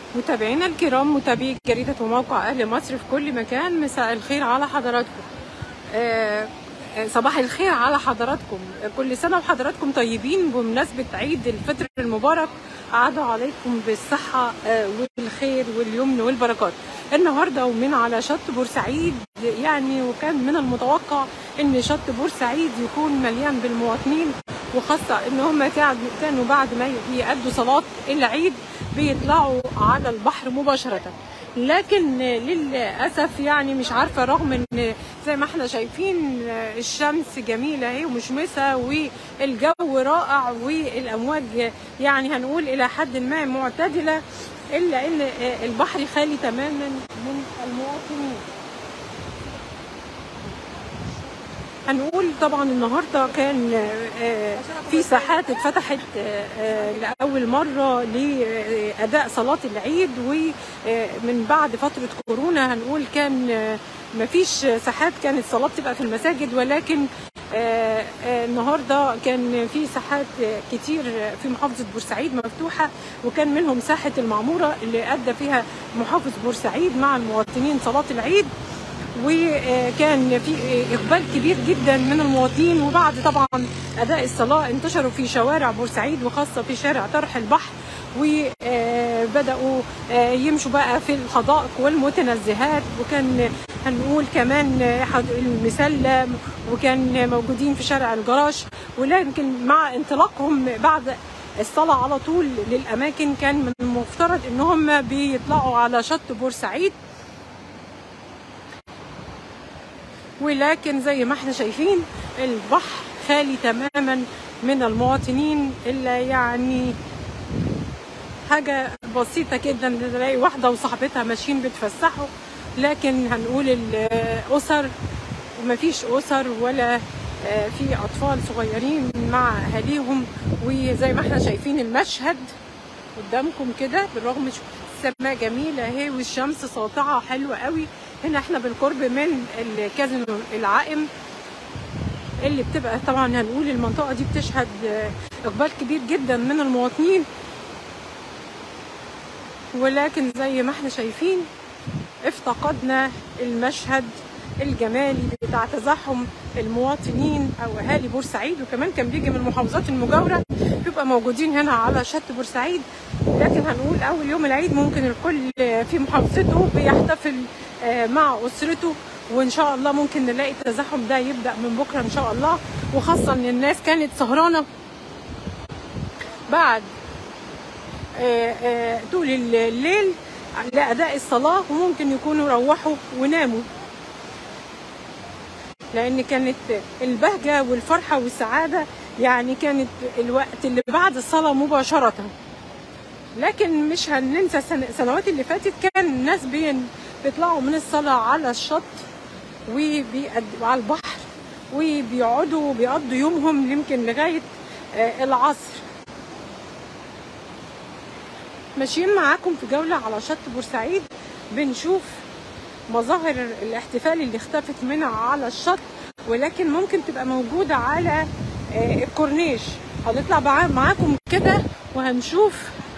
متابعينا الكرام متابعي جريدة وموقع أهل مصر في كل مكان مساء الخير على حضراتكم آه، آه، صباح الخير على حضراتكم كل سنة وحضراتكم طيبين بمناسبة عيد الفطر المبارك أعاد عليكم بالصحة آه، والخير واليمن والبركات النهاردة ومن على شط بورسعيد يعني وكان من المتوقع ان شط بورسعيد يكون مليان بالمواطنين وخاصة ان هم كانوا بعد ما يأدوا صلاة العيد بيطلعوا على البحر مباشرة لكن للأسف يعني مش عارفة رغم ان زي ما احنا شايفين الشمس جميلة اهي ومشمسة والجو رائع والأمواج يعني هنقول إلى حد ما معتدلة إلا ان البحر خالي تماما من المواطنين هنقول طبعا النهارده كان آه، في ساحات اتفتحت آه، آه، لاول مره لاداء صلاه العيد ومن بعد فتره كورونا هنقول كان مفيش ساحات كانت صلاه تبقى في المساجد ولكن النهارده كان في ساحات كتير في محافظه بورسعيد مفتوحه وكان منهم ساحه المعموره اللي ادى فيها محافظ بورسعيد مع المواطنين صلاه العيد وكان في اقبال كبير جدا من المواطنين وبعد طبعا اداء الصلاه انتشروا في شوارع بورسعيد وخاصه في شارع طرح البحر وبداوا يمشوا بقى في الحدائق والمتنزهات وكان هنقول كمان المسلة وكان موجودين في شارع الجراش ولكن مع انطلاقهم بعد الصلاة على طول للأماكن كان من المفترض إنهم بيطلعوا على شط بورسعيد ولكن زي ما احنا شايفين البحر خالي تماما من المواطنين الا يعني حاجة بسيطة جدا تلاقي واحدة وصاحبتها ماشيين بيتفسحوا لكن هنقول الأسر مفيش أسر ولا في أطفال صغيرين مع أهاليهم وزي ما احنا شايفين المشهد قدامكم كده بالرغم السماء جميلة اهي والشمس ساطعة حلوة قوي هنا احنا بالقرب من الكازينو العائم اللي بتبقى طبعا هنقول المنطقة دي بتشهد اقبال كبير جدا من المواطنين ولكن زي ما احنا شايفين افتقدنا المشهد الجمالي بتاع تزاحم المواطنين او اهالي بورسعيد وكمان كان بيجي من المحافظات المجاوره بيبقى موجودين هنا على شط بورسعيد لكن هنقول اول يوم العيد ممكن الكل في محافظته بيحتفل مع اسرته وان شاء الله ممكن نلاقي التزاحم ده يبدا من بكره ان شاء الله وخاصه ان الناس كانت سهرانه بعد طول الليل لاداء الصلاه وممكن يكونوا روحوا وناموا لان كانت البهجه والفرحه والسعاده يعني كانت الوقت اللي بعد الصلاه مباشره لكن مش هننسى السنوات اللي فاتت كان الناس بين بيطلعوا من الصلاه على الشط وعلى البحر وبيقعدوا وبيقضوا يومهم يمكن لغايه العصر ماشيين معاكم في جوله على شط بورسعيد بنشوف مظاهر الاحتفال اللي اختفت منها على الشط ولكن ممكن تبقى موجودة على الكورنيش هنطلع معاكم كده وهنشوف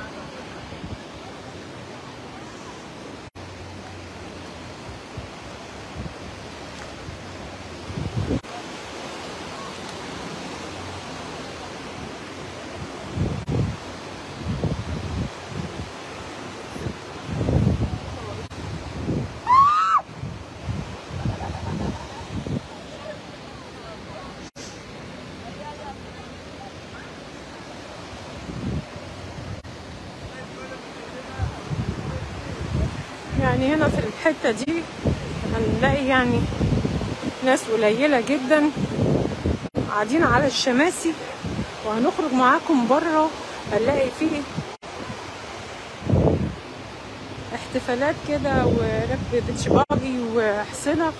يعني هنا في الحتة دي هنلاقي يعني ناس قليلة جدا قاعدين على الشماسي وهنخرج معاكم بره هنلاقي فيه احتفالات كده وركب بيتش باجي وحصنة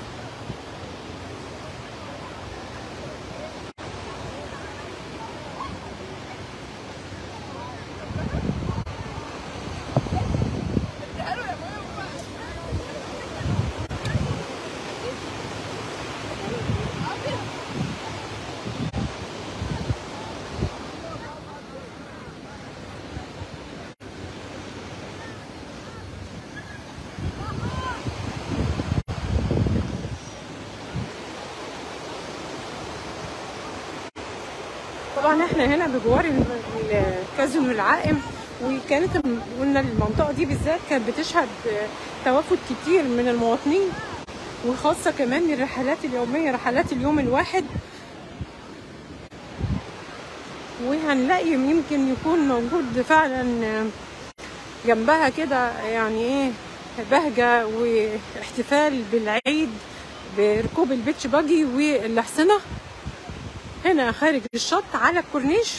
طبعا احنا هنا بجوار ال- الكازينو العائم وكانت م- قلنا المنطقه دي بالذات كانت بتشهد توافد كتير من المواطنين وخاصه كمان الرحلات اليوميه رحلات اليوم الواحد وهنلاقي يمكن يكون موجود فعلا جنبها كده يعني ايه بهجة واحتفال بالعيد بركوب البيتش باجي والأحصنة هنا خارج الشط على الكورنيش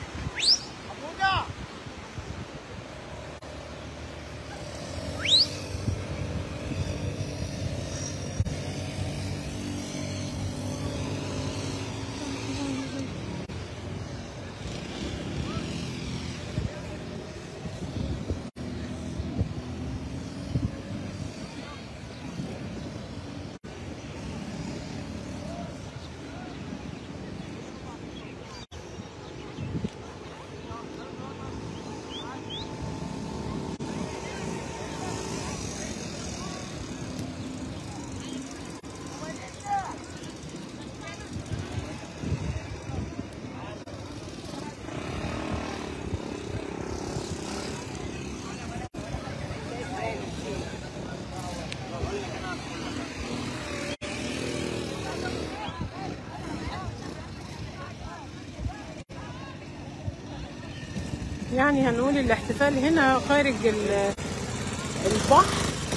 يعني هنقول الاحتفال هنا خارج ال- البحر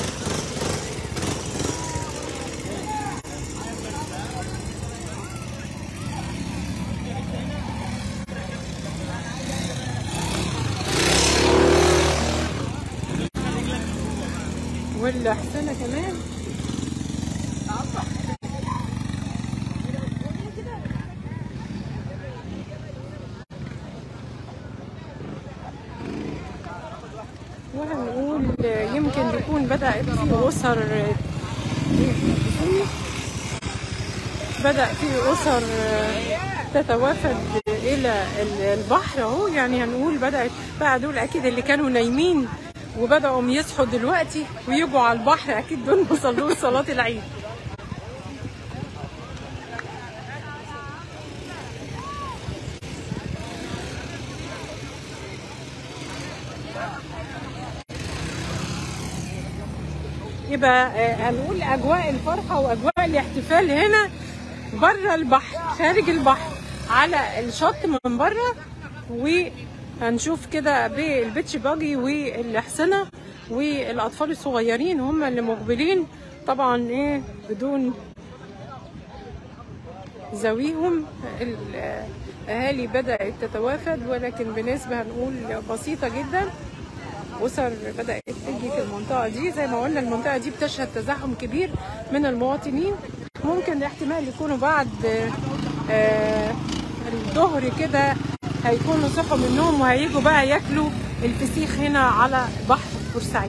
والأحسنة كمان وهنقول يمكن يكون بدأت في أسر بدأ في أسر تتوافد إلى البحر أهو يعني هنقول بدأت بقى دول أكيد اللي كانوا نايمين وبدأوا يصحوا دلوقتي ويجوا على البحر أكيد دول مصلوا صلاة العيد يبقى آه، هنقول اجواء الفرحه واجواء الاحتفال هنا بره البحر خارج البحر على الشط من بره وهنشوف كده بالبيتش باجي والاحصنه والاطفال الصغيرين هم اللي مقبلين طبعا ايه بدون ذويهم الاهالي بدات تتوافد ولكن بنسبه هنقول بسيطه جدا أسر بدأت تيجي في المنطقة دي زي ما قلنا المنطقة دي بتشهد تزاحم كبير من المواطنين ممكن احتمال يكونوا بعد آه، الظهر كده هيكونوا صحوا من النوم وهيجوا بقى ياكلوا الفسيخ هنا على بحر بورسعيد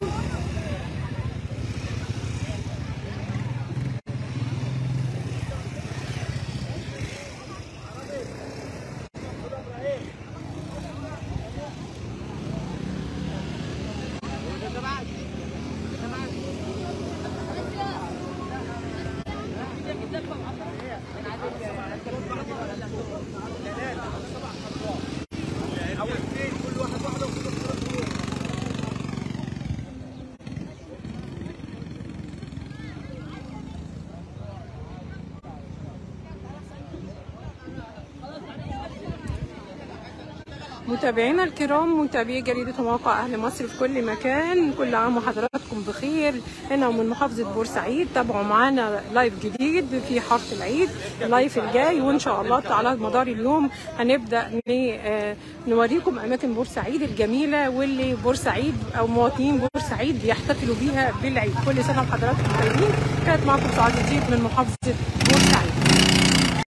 متابعينا الكرام متابعي جريدة وموقع أهل مصر في كل مكان كل عام وحضراتكم بخير هنا من محافظة بورسعيد تابعوا معانا لايف جديد في حارة العيد اللايف الجاي وإن شاء الله على مدار اليوم هنبدأ ن- آه، نوريكم أماكن بورسعيد الجميلة واللي بورسعيد أو مواطنين بورسعيد بيحتفلوا بيها بالعيد كل سنة وحضراتكم طيبين كانت معكم سعاد الدين من محافظة بورسعيد